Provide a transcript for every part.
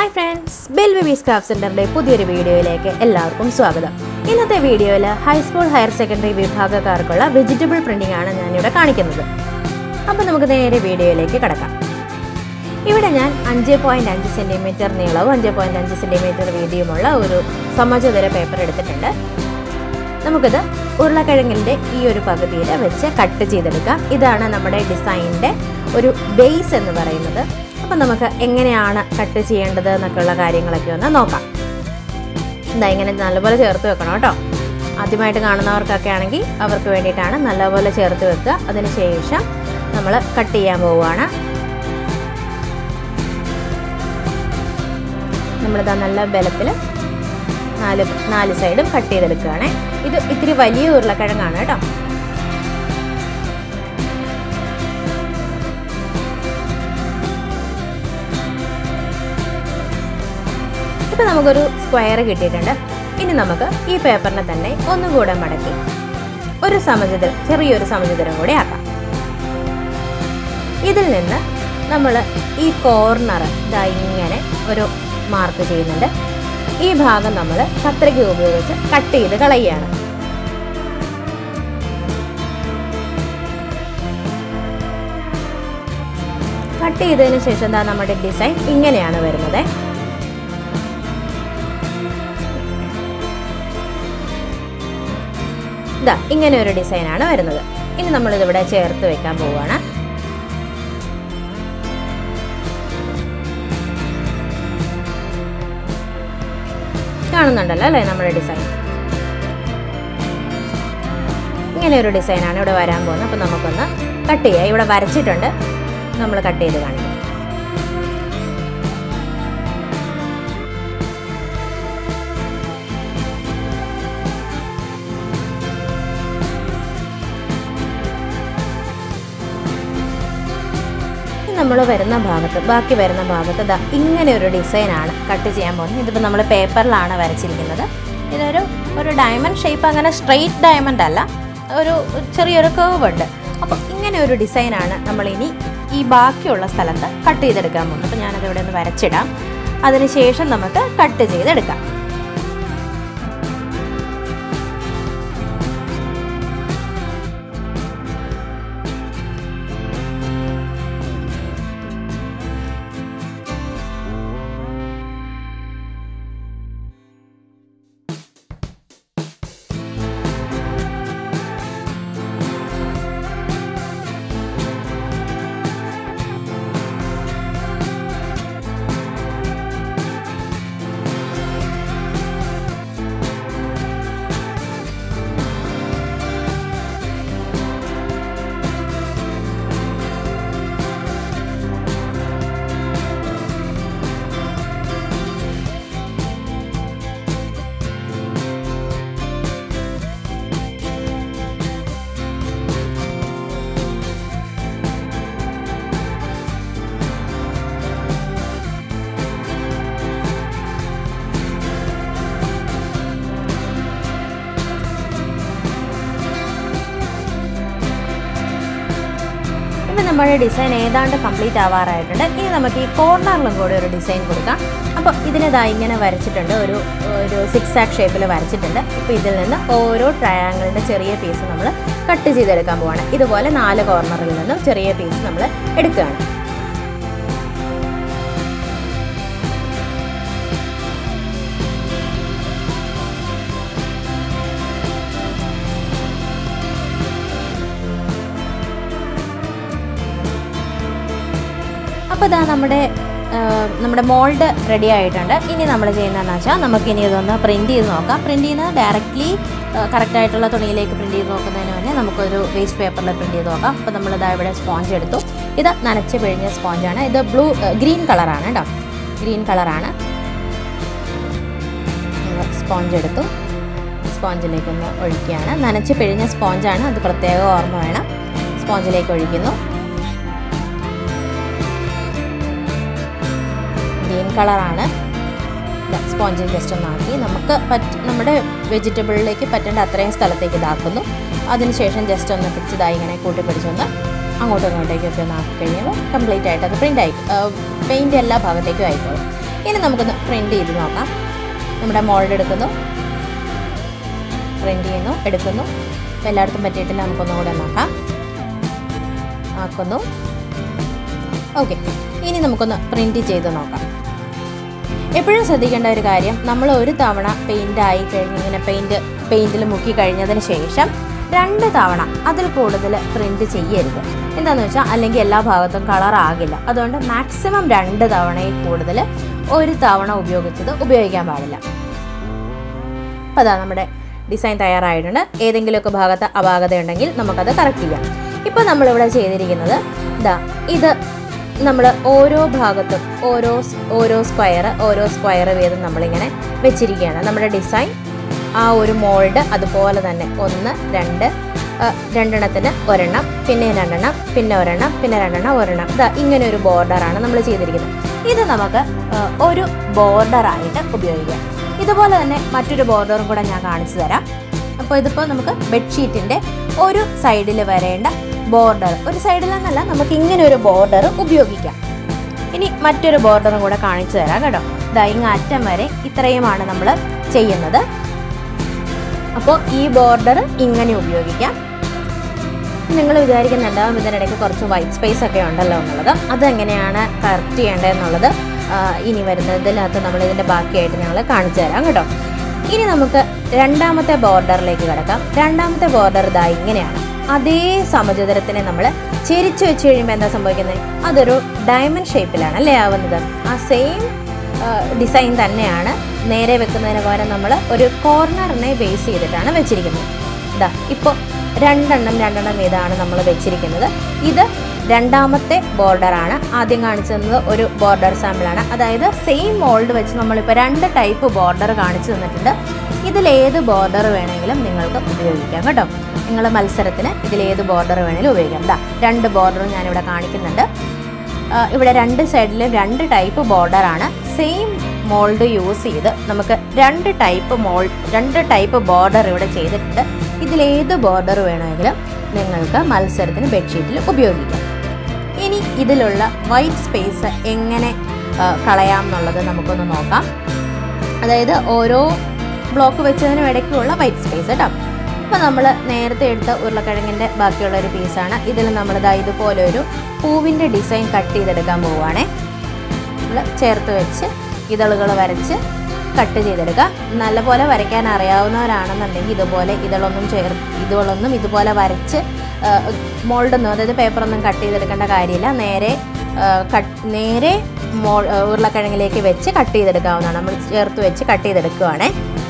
hi friends bell babies craft സെൻറ്ററിൻ്റെ പുതിയൊരു വീഡിയോയിലേക്ക് എല്ലാവർക്കും സ്വാഗതം ഇന്നത്തെ വീഡിയോയിൽ ഹൈസ്കൂൾ ഹയർ സെക്കൻഡറി വിഭാഗക്കാർക്കുള്ള വെജിറ്റബിൾ പ്രിൻറ്റിംഗ് ആണ് ഞാനിവിടെ കാണിക്കുന്നത് അപ്പോൾ നമുക്ക് നേരെ വീഡിയോയിലേക്ക് കിടക്കാം ഇവിടെ ഞാൻ അഞ്ച് പോയിൻറ്റ് അഞ്ച് സെൻറ്റിമീറ്റർ നീളവും അഞ്ച് പോയിൻറ്റ് അഞ്ച് സെൻറ്റിമീറ്റർ വീതിയുമുള്ള ഒരു സമചതുര പേപ്പർ എടുത്തിട്ടുണ്ട് നമുക്കിത് ഉരുളക്കിഴങ്ങിൻ്റെ ഈ ഒരു പകുതിയിൽ വെച്ച് കട്ട് ചെയ്തെടുക്കാം ഇതാണ് നമ്മുടെ ഡിസൈനിൻ്റെ ഒരു ബേസ് എന്ന് പറയുന്നത് അപ്പം നമുക്ക് എങ്ങനെയാണ് കട്ട് ചെയ്യേണ്ടത് എന്നൊക്കെയുള്ള കാര്യങ്ങളൊക്കെ ഒന്ന് നോക്കാം എന്താ ഇങ്ങനെ നല്ലപോലെ ചേർത്ത് വെക്കണം കേട്ടോ ആദ്യമായിട്ട് കാണുന്നവർക്കൊക്കെ ആണെങ്കിൽ അവർക്ക് വേണ്ടിയിട്ടാണ് നല്ലപോലെ ചേർത്ത് വെക്കുക അതിനുശേഷം നമ്മൾ കട്ട് ചെയ്യാൻ പോവുകയാണ് നമ്മളിതാ നല്ല ബലത്തിൽ നാല് നാല് സൈഡും കട്ട് ചെയ്തെടുക്കുകയാണേ ഇത് ഇത്തിരി വലിയ ഉരുളക്കിഴങ്ങാണ് കേട്ടോ ഇപ്പം നമുക്കൊരു സ്ക്വയർ കിട്ടിയിട്ടുണ്ട് ഇനി നമുക്ക് ഈ പേപ്പറിനെ തന്നെ ഒന്നുകൂടെ മടക്കി ഒരു സമചിതരം ചെറിയൊരു സമചിതരം കൂടി ആക്കാം ഇതിൽ നിന്ന് നമ്മൾ ഈ കോർണർ ഇതാ ഇങ്ങനെ ഒരു മാർക്ക് ചെയ്യുന്നുണ്ട് ഈ ഭാഗം നമ്മൾ കത്രിക ഉപയോഗിച്ച് കട്ട് ചെയ്ത് കളയുകയാണ് കട്ട് ചെയ്തതിന് ശേഷം എന്താ നമ്മുടെ ഡിസൈൻ ഇങ്ങനെയാണ് വരുന്നത് ഇതാ ഇങ്ങനെ ഒരു ഡിസൈനാണ് വരുന്നത് ഇനി നമ്മളിതിവിടെ ചേർത്ത് വെക്കാൻ പോവുകയാണ് കാണുന്നുണ്ടല്ലോ അല്ലേ നമ്മുടെ ഡിസൈൻ ഇങ്ങനെ ഒരു ഡിസൈനാണ് ഇവിടെ വരാൻ പോകുന്നത് അപ്പോൾ നമുക്കൊന്ന് കട്ട് ചെയ്യാം ഇവിടെ വരച്ചിട്ടുണ്ട് നമ്മൾ കട്ട് ചെയ്ത് കാണിക്കാം നമ്മൾ വരുന്ന ഭാഗത്ത് ബാക്കി വരുന്ന ഭാഗത്ത് ദാ ഇങ്ങനെ ഒരു ഡിസൈനാണ് കട്ട് ചെയ്യാൻ പോകുന്നത് ഇതിപ്പോൾ നമ്മൾ പേപ്പറിലാണ് വരച്ചിരിക്കുന്നത് ഇതൊരു ഒരു ഡയമണ്ട് ഷേപ്പ് അങ്ങനെ സ്ട്രെയിറ്റ് ഡയമണ്ട് അല്ല ഒരു ചെറിയൊരു കേവ് ഉണ്ട് അപ്പോൾ ഇങ്ങനെ ഒരു ഡിസൈനാണ് നമ്മളിനി ഈ ബാക്കിയുള്ള സ്ഥലത്ത് കട്ട് ചെയ്തെടുക്കാൻ പോകുന്നത് അപ്പോൾ ഞാനത് ഇവിടെ ഒന്ന് വരച്ചിടാം അതിനുശേഷം നമുക്ക് കട്ട് ചെയ്തെടുക്കാം ഇപ്പം നമ്മുടെ ഡിസൈൻ ഏതാണ്ട് കംപ്ലീറ്റ് ആവാറായിട്ടുണ്ട് ഇനി നമുക്ക് ഈ കോർണറിലും കൂടി ഒരു ഡിസൈൻ കൊടുക്കാം അപ്പോൾ ഇതിനിതാ ഇങ്ങനെ വരച്ചിട്ടുണ്ട് ഒരു ഒരു സിക്സ് ആക്ക് ഷേപ്പിൽ വരച്ചിട്ടുണ്ട് ഇപ്പോൾ ഇതിൽ നിന്ന് ഓരോ ട്രയാങ്കിളിൻ്റെ ചെറിയ പീസ് നമ്മൾ കട്ട് ചെയ്തെടുക്കാൻ പോവാണ് ഇതുപോലെ നാല് കോർണറിൽ നിന്നും ചെറിയ പീസ് നമ്മൾ എടുക്കുകയാണ് അപ്പോൾ ഇതാ നമ്മുടെ നമ്മുടെ മോൾഡ് റെഡി ആയിട്ടുണ്ട് ഇനി നമ്മൾ ചെയ്യുന്നതെന്ന് വെച്ചാൽ നമുക്ക് ഇനി ഇതൊന്ന് പ്രിൻറ്റ് ചെയ്ത് നോക്കാം പ്രിൻറ്റ് ചെയ്യുന്നത് ഡയറക്റ്റ്ലി കറക്റ്റ് ആയിട്ടുള്ള തുണിയിലേക്ക് പ്രിൻറ്റ് ചെയ്ത് നോക്കുന്നതിന് മുന്നേ നമുക്കൊരു വേസ്റ്റ് പേപ്പറിൽ പ്രിൻറ്റ് ചെയ്ത് നോക്കാം അപ്പോൾ നമ്മളിതാ ഇവിടെ സ്പോഞ്ച് എടുത്തു ഇത് നനച്ച് പിഴിഞ്ഞ സ്പോഞ്ചാണ് ഇത് ബ്ലൂ ഗ്രീൻ കളറാണ് കേട്ടോ ഗ്രീൻ കളറാണ് സ്പോഞ്ച് എടുത്തു സ്പോഞ്ചിലേക്കൊന്ന് ഒഴിക്കുകയാണ് നനച്ച് പിഴിഞ്ഞ സ്പോഞ്ചാണ് അത് പ്രത്യേകം ഓർമ്മ വേണം സ്പോഞ്ചിലേക്ക് ഒഴിക്കുന്നു ഗ്രീൻ കളറാണ് സ്പോഞ്ചിൽ ജസ്റ്റ് ഒന്നാക്കി നമുക്ക് പറ്റ നമ്മുടെ വെജിറ്റബിളിലേക്ക് പറ്റേണ്ട അത്രയും സ്ഥലത്തേക്ക് ഇതാക്കുന്നു അതിനുശേഷം ജസ്റ്റ് ഒന്ന് പിടിച്ച് ഇതായി ഇങ്ങനെ കൂട്ടി പിടിച്ചൊന്ന് അങ്ങോട്ടും ഇങ്ങോട്ടേക്കും ഒക്കെ ഒന്ന് ആക്കി കഴിയുമ്പോൾ കംപ്ലീറ്റ് ആയിട്ട് അത് പ്രിൻ്റ് ആയി പെയിൻറ്റ് എല്ലാ ഭാഗത്തേക്കും ആയിക്കോളും ഇനി നമുക്കൊന്ന് പ്രിന്റ് ചെയ്ത് നോക്കാം നമ്മുടെ മോൾഡ് എടുക്കുന്നു പ്രിന്റ് ചെയ്യുന്നു എടുക്കുന്നു അപ്പോൾ എല്ലായിടത്തും പറ്റിയിട്ടില്ല നമുക്കൊന്നും കൂടെ നോക്കാം ആക്കുന്നു ഓക്കെ ഇനി നമുക്കൊന്ന് പ്രിന്റ് ചെയ്ത് നോക്കാം എപ്പോഴും ശ്രദ്ധിക്കേണ്ട ഒരു കാര്യം നമ്മൾ ഒരു തവണ പെയിൻ്റ് ആയി കഴിഞ്ഞ് ഇങ്ങനെ പെയിൻറ് പെയിൻറ്റിൽ മുക്കി കഴിഞ്ഞതിന് ശേഷം രണ്ട് തവണ അതിൽ കൂടുതൽ പ്രിന്റ് ചെയ്യരുത് എന്താണെന്ന് വെച്ചാൽ അല്ലെങ്കിൽ എല്ലാ ഭാഗത്തും കളർ ആകില്ല അതുകൊണ്ട് മാക്സിമം രണ്ട് തവണയിൽ കൂടുതൽ ഒരു തവണ ഉപയോഗിച്ചത് ഉപയോഗിക്കാൻ പാടില്ല അപ്പോൾ അതാ നമ്മുടെ ഡിസൈൻ തയ്യാറായിട്ടുണ്ട് ഏതെങ്കിലുമൊക്കെ ഭാഗത്ത് അപാകത ഉണ്ടെങ്കിൽ നമുക്കത് കറക്റ്റ് ചെയ്യാം ഇപ്പോൾ നമ്മളിവിടെ ചെയ്തിരിക്കുന്നത് ഇതാ ഇത് നമ്മൾ ഓരോ ഭാഗത്തും ഓരോ സ് ഓരോ സ്ക്വയർ ഓരോ സ്ക്വയർ വീതം നമ്മളിങ്ങനെ വെച്ചിരിക്കുകയാണ് നമ്മുടെ ഡിസൈൻ ആ ഒരു മോൾഡ് അതുപോലെ തന്നെ ഒന്ന് രണ്ട് ആ, രണ്ടെണ്ണത്തിന് ഒരെണ്ണം പിന്നെ രണ്ടെണ്ണം പിന്നെ ഒരെണ്ണം പിന്നെ രണ്ടെണ്ണം ഒരെണ്ണം ഇതാ ഇങ്ങനെ ഒരു ബോർഡറാണ് നമ്മൾ ചെയ്തിരിക്കുന്നത് ഇത് നമുക്ക് ആ, ഒരു ബോർഡറായിട്ട് ഉപയോഗിക്കാം ഇതുപോലെ തന്നെ മറ്റൊരു ബോർഡറും കൂടെ ഞാൻ കാണിച്ചു തരാം അപ്പോൾ ഇതിപ്പോൾ നമുക്ക് ബെഡ്ഷീറ്റിൻ്റെ ഒരു സൈഡിൽ വരേണ്ട ബോർഡർ ഒരു സൈഡിൽ നിന്നല്ല നമുക്ക് ഇങ്ങനെ ഒരു ബോർഡർ ഉപയോഗിക്കാം ഇനി മറ്റൊരു ബോർഡറും കൂടെ കാണിച്ചു തരാം കേട്ടോ ദാ ഇങ്ങ് അറ്റം വരെ ഇത്രയുമാണ് നമ്മൾ ചെയ്യുന്നത് അപ്പോൾ ഈ ബോർഡർ ഇങ്ങനെ ഉപയോഗിക്കാം നിങ്ങൾ വിചാരിക്കുന്നുണ്ടാവും ഇതിനിടയ്ക്ക് കുറച്ച് വൈറ്റ് സ്പേസ് ഒക്കെ ഉണ്ടല്ലോ എന്നുള്ളത് അതെങ്ങനെയാണ് കറക്റ്റ് ചെയ്യേണ്ടതെന്നുള്ളത് ആ, ഇനി വരുന്നതിനകത്ത് നമ്മൾ ഇതിൻ്റെ ബാക്കിയായിട്ട് ഞങ്ങൾ കാണിച്ചു തരാം കേട്ടോ ഇനി നമുക്ക് രണ്ടാമത്തെ ബോർഡറിലേക്ക് കിടക്കാം രണ്ടാമത്തെ ബോർഡർ ഇതാ ഇങ്ങനെയാണ് അതേ സമചതുരത്തിനെ നമ്മൾ ചെരിച്ച് വെച്ച് കഴിയുമ്പോൾ എന്താ സംഭവിക്കുന്നത് അതൊരു ഡയമണ്ട് ഷേപ്പിലാണ് അല്ലേ ആവുന്നത് ആ സെയിം ഡിസൈൻ തന്നെയാണ് നേരെ വെക്കുന്നതിന് പകരം നമ്മൾ ഒരു കോർണറിനെ ബേസ് ചെയ്തിട്ടാണ് വെച്ചിരിക്കുന്നത് ഇതാ ഇപ്പോൾ രണ്ടെണ്ണം രണ്ടെണ്ണം വീതമാണ് നമ്മൾ വെച്ചിരിക്കുന്നത് ഇത് രണ്ടാമത്തെ ബോർഡറാണ് ആദ്യം കാണിച്ചു തന്നത് ഒരു ബോർഡർ സാമ്പിളാണ് അതായത് സെയിം മോൾഡ് വെച്ച് നമ്മളിപ്പോൾ രണ്ട് ടൈപ്പ് ബോർഡർ കാണിച്ചു തന്നിട്ടുണ്ട് ഇതിലേത് ബോർഡർ വേണമെങ്കിലും നിങ്ങൾക്ക് ഉപയോഗിക്കാം കേട്ടോ നിങ്ങൾ മത്സരത്തിന് ഇതിലേത് ബോർഡർ വേണമെങ്കിലും ഉപയോഗിക്കാം ദാ രണ്ട് ബോർഡറും ഞാനിവിടെ കാണിക്കുന്നുണ്ട് ആ, ഇവിടെ രണ്ട് സൈഡിലും രണ്ട് ടൈപ്പ് ബോർഡറാണ് സെയിം മോൾഡ് യൂസ് ചെയ്ത് നമുക്ക് രണ്ട് ടൈപ്പ് മോൾ രണ്ട് ടൈപ്പ് ബോർഡർ ഇവിടെ ചെയ്തിട്ടുണ്ട് ഇതിലേത് ബോർഡർ വേണമെങ്കിലും നിങ്ങൾക്ക് മത്സരത്തിന് ബെഡ്ഷീറ്റിൽ ഉപയോഗിക്കാം ഇനി ഇതിലുള്ള വൈറ്റ് സ്പേസ് എങ്ങനെ ആ, കളയാം എന്നുള്ളത് നമുക്കൊന്ന് നോക്കാം അതായത് ഓരോ ബ്ലോക്ക് വെച്ചതിനും ഇടയ്ക്കുള്ള വൈറ്റ് സ്പേസ് കേട്ടോ അപ്പോൾ നമ്മൾ നേരത്തെ എടുത്ത ഉരുളക്കിഴങ്ങിൻ്റെ ബാക്കിയുള്ള ഒരു പീസാണ് ഇതിൽ നമ്മൾ ഇതാ ഇതുപോലെ ഒരു പൂവിൻ്റെ ഡിസൈൻ കട്ട് ചെയ്തെടുക്കാൻ പോവുകയാണേ നമ്മൾ ചേർത്ത് വെച്ച് ഇതളുകൾ വരച്ച് കട്ട് ചെയ്തെടുക്കുക നല്ലപോലെ വരയ്ക്കാൻ അറിയാവുന്നവരാണെന്നുണ്ടെങ്കിൽ ഇതുപോലെ ഇതളൊന്നും ചേർ ഇതളൊന്നും ഇതുപോലെ വരച്ച് മോൾഡൊന്നും അതായത് പേപ്പറൊന്നും കട്ട് ചെയ്തെടുക്കേണ്ട കാര്യമില്ല നേരെ ആ, കട്ട് നേരെ മോ ആ, ഉരുളക്കിഴങ്ങിലേക്ക് വെച്ച് കട്ട് ചെയ്തെടുക്കാവുന്നതാണ് നമ്മൾ ചേർത്ത് വെച്ച് കട്ട് ചെയ്തെടുക്കുവാണേ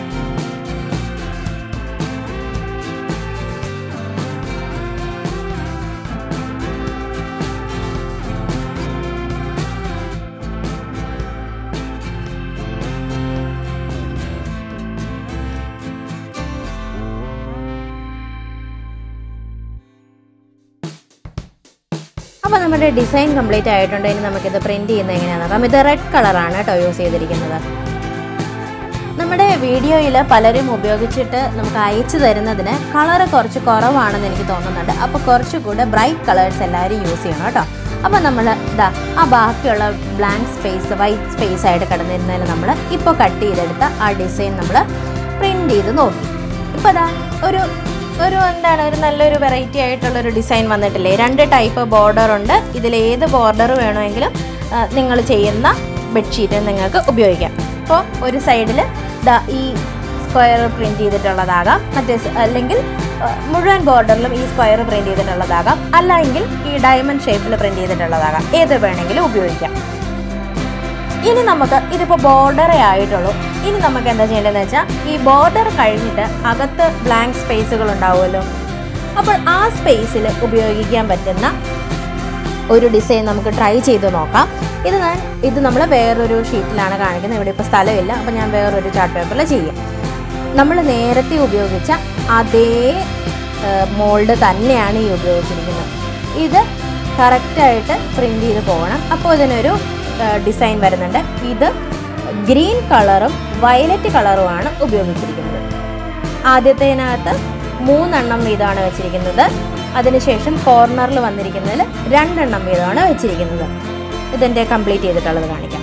അപ്പോൾ നമ്മുടെ ഡിസൈൻ കംപ്ലീറ്റ് ആയിട്ടുണ്ട് ഇനി നമുക്കിത് പ്രിന്റ് ചെയ്യുന്നത് എങ്ങനെയാണെന്ന് നോക്കാം ഇത് റെഡ് കളറാണ് കേട്ടോ യൂസ് ചെയ്തിരിക്കുന്നത് നമ്മുടെ വീഡിയോയിൽ പലരും ഉപയോഗിച്ചിട്ട് നമുക്ക് അയച്ചു തരുന്നതിന് കളർ കുറച്ച് കുറവാണെന്ന് എനിക്ക് തോന്നുന്നുണ്ട് അപ്പോൾ കുറച്ചുകൂടെ ബ്രൈറ്റ് കളേഴ്സ് എല്ലാവരും യൂസ് ചെയ്യണം കേട്ടോ അപ്പോൾ നമ്മൾ ഇതാ ആ ബാക്കിയുള്ള ബ്ലാങ്ക് സ്പേസ് വൈറ്റ് സ്പേസ് ആയിട്ട് കിടന്നിരുന്നതിൽ നമ്മൾ ഇപ്പോൾ കട്ട് ചെയ്തെടുത്ത ആ ഡിസൈൻ നമ്മൾ പ്രിന്റ് ചെയ്ത് നോക്കി ഇപ്പോൾ അതാ ഒരു ഒരു എന്താണ് ഒരു നല്ലൊരു വെറൈറ്റി ആയിട്ടുള്ള ഒരു ഡിസൈൻ വന്നിട്ടില്ലേ രണ്ട് ടൈപ്പ് ബോർഡർ ഉണ്ട് ഇതിൽ ഏത് ബോർഡർ വേണമെങ്കിലും നിങ്ങൾ ചെയ്യുന്ന ബെഡ്ഷീറ്റ് നിങ്ങൾക്ക് ഉപയോഗിക്കാം അപ്പോൾ ഒരു സൈഡിൽ ദാ ഈ സ്ക്വയർ പ്രിന്റ് ചെയ്തിട്ടുള്ളതാകാം മറ്റേ സ- അല്ലെങ്കിൽ ആ, മുഴുവൻ ബോർഡറിലും ഈ സ്ക്വയർ പ്രിന്റ് ചെയ്തിട്ടുള്ളതാകാം അല്ലെങ്കിൽ ഈ ഡയമണ്ട് ഷേപ്പിൽ പ്രിന്റ് ചെയ്തിട്ടുള്ളതാകാം ഏത് വേണമെങ്കിലും ഉപയോഗിക്കാം ഇനി നമുക്ക് ഇതിപ്പോൾ ബോർഡറേ ആയിട്ടുള്ളൂ ഇനി നമുക്ക് എന്താ ചെയ്യേണ്ടതെന്ന് വെച്ചാൽ ഈ ബോർഡർ കഴിഞ്ഞിട്ട് അകത്ത് ബ്ലാങ്ക് സ്പേസുകൾ ഉണ്ടാവുമല്ലോ അപ്പോൾ ആ സ്പേസിൽ ഉപയോഗിക്കാൻ പറ്റുന്ന ഒരു ഡിസൈൻ നമുക്ക് ട്രൈ ചെയ്ത് നോക്കാം ഇത് ഞാൻ ഇത് നമ്മൾ വേറൊരു ഷീറ്റിലാണ് കാണിക്കുന്നത് ഇവിടെ ഇപ്പോൾ സ്ഥലമില്ല അപ്പോൾ ഞാൻ വേറൊരു ചാർട്ട് പേപ്പറിൽ ചെയ്യും നമ്മൾ നേരത്തെ ഉപയോഗിച്ച അതേ മോൾഡ് തന്നെയാണ് ഈ ഉപയോഗിച്ചിരിക്കുന്നത് ഇത് കറക്റ്റായിട്ട് പ്രിൻ്റ് ചെയ്ത് പോകണം അപ്പോൾ ഇതിനൊരു ഡിസൈൻ വരുന്നുണ്ട് ഇത് ഗ്രീൻ കളറും വയലറ്റ് കളറുമാണ് ഉപയോഗിച്ചിരിക്കുന്നത് ആദ്യത്തേനകത്ത് മൂന്നെണ്ണം വീതമാണ് വെച്ചിരിക്കുന്നത് അതിനുശേഷം കോർണറിൽ വന്നിരിക്കുന്നതിൽ രണ്ടെണ്ണം വീതമാണ് വെച്ചിരിക്കുന്നത് ഇതിൻ്റെ കംപ്ലീറ്റ് ചെയ്തിട്ടുള്ളത് കാണിക്കാം ഇതാ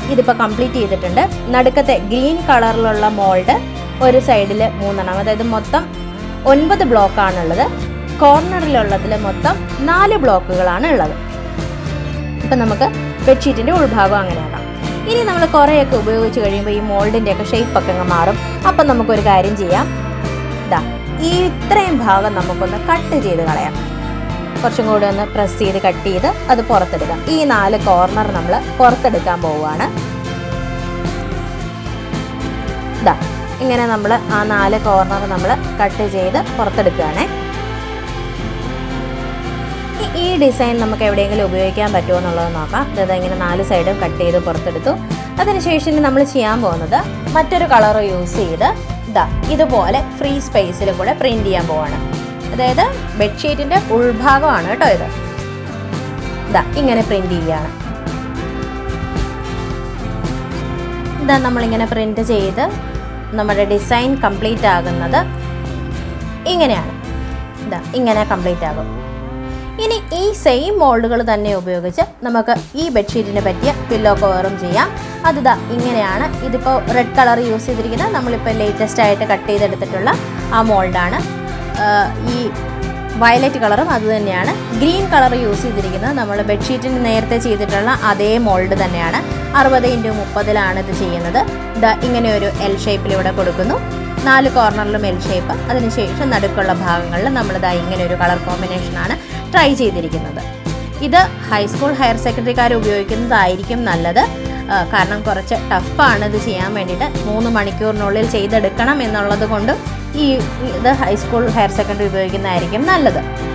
ഇതിപ്പോൾ കംപ്ലീറ്റ് ചെയ്തിട്ടുണ്ട് നടുക്കത്തെ ഗ്രീൻ കളറിലുള്ള മോൾഡ് ഒരു സൈഡിൽ മൂന്നെണ്ണം അതായത് മൊത്തം ഒൻപത് ബ്ലോക്കാണുള്ളത് കോർണറിലുള്ളതിൽ മൊത്തം നാല് ബ്ലോക്കുകളാണ് ഉള്ളത് ഇപ്പം നമുക്ക് ബെഡ്ഷീറ്റിൻ്റെ ഉൾഭാഗം അങ്ങനെയാക്കാം ഇനി നമ്മൾ കുറേയൊക്കെ ഉപയോഗിച്ച് കഴിയുമ്പോൾ ഈ മോൾഡിൻ്റെ ഒക്കെ ഷേപ്പൊക്കെ അങ്ങ് മാറും അപ്പം നമുക്കൊരു കാര്യം ചെയ്യാം ഇതാ ഈ ഇത്രയും ഭാഗം നമുക്കൊന്ന് കട്ട് ചെയ്ത് കളയാം കുറച്ചും കൂടി ഒന്ന് പ്രസ് ചെയ്ത് കട്ട് ചെയ്ത് അത് പുറത്തെടുക്കാം ഈ നാല് കോർണർ നമ്മൾ പുറത്തെടുക്കാൻ പോവുകയാണ് ഇതാ ഇങ്ങനെ നമ്മൾ ആ നാല് കോർണർ നമ്മൾ കട്ട് ചെയ്ത് പുറത്തെടുക്കുകയാണേ ഈ- ഈ ഡിസൈൻ നമുക്ക് എവിടെയെങ്കിലും ഉപയോഗിക്കാൻ പറ്റുമോ എന്നുള്ളത് നോക്കാം അതായത് ഇങ്ങനെ നാല് സൈഡും കട്ട് ചെയ്ത് പുറത്തെടുത്തു അതിനുശേഷം ഇനി നമ്മൾ ചെയ്യാൻ പോകുന്നത് മറ്റൊരു കളർ യൂസ് ചെയ്ത് ഇതാ ഇതുപോലെ ഫ്രീ സ്പേസിൽ കൂടെ പ്രിന്റ് ചെയ്യാൻ പോവാണ് അതായത് ബെഡ്ഷീറ്റിന്റെ ഉൾഭാഗമാണ് കേട്ടോ ഇത് ഇതാ ഇങ്ങനെ പ്രിന്റ് ചെയ്യുകയാണ് ഇതാ നമ്മളിങ്ങനെ പ്രിന്റ് ചെയ്ത് നമ്മുടെ ഡിസൈൻ കംപ്ലീറ്റ് ആകുന്നത് ഇങ്ങനെയാണ് ഇതാ ഇങ്ങനെ കംപ്ലീറ്റ് ആകും ഇനി ഈ സെയിം മോൾഡുകൾ തന്നെ ഉപയോഗിച്ച് നമുക്ക് ഈ ബെഡ്ഷീറ്റിന് പറ്റിയ പില്ലോ കവറും ചെയ്യാം അതിതാ ഇങ്ങനെയാണ് ഇതിപ്പോൾ റെഡ് കളർ യൂസ് ചെയ്തിരിക്കുന്നത് നമ്മളിപ്പോൾ ലേറ്റസ്റ്റ് ആയിട്ട് കട്ട് ചെയ്തെടുത്തിട്ടുള്ള ആ മോൾഡാണ് ഈ വയലറ്റ് കളറും അത് തന്നെയാണ് ഗ്രീൻ കളർ യൂസ് ചെയ്തിരിക്കുന്നത് നമ്മൾ ബെഡ്ഷീറ്റിന് നേരത്തെ ചെയ്തിട്ടുള്ള അതേ മോൾഡ് തന്നെയാണ് അറുപത് ഇൻറ്റു മുപ്പതിലാണ് ഇത് ചെയ്യുന്നത് ഇതാ ഇങ്ങനെ ഒരു എൽ ഷേപ്പിൽ ഇവിടെ കൊടുക്കുന്നു നാല് കോർണറിലും എൽ ഷേപ്പ് അതിനുശേഷം നടുക്കുള്ള ഭാഗങ്ങളിൽ നമ്മളിതാ ഇങ്ങനെ ഒരു കളർ കോമ്പിനേഷനാണ് ട്രൈ ചെയ്തിരിക്കുന്നത് ഇത് ഹൈസ്കൂൾ ഹയർ സെക്കൻഡറിക്കാർ ഉപയോഗിക്കുന്നതായിരിക്കും നല്ലത് ആ, കാരണം കുറച്ച് ടഫാണ് ഇത് ചെയ്യാൻ വേണ്ടിയിട്ട് മൂന്ന് മണിക്കൂറിനുള്ളിൽ ചെയ്തെടുക്കണം എന്നുള്ളത് കൊണ്ട് ഈ ഇത് ഹൈസ്കൂൾ ഹയർ സെക്കൻഡറി ഉപയോഗിക്കുന്നതായിരിക്കും നല്ലത്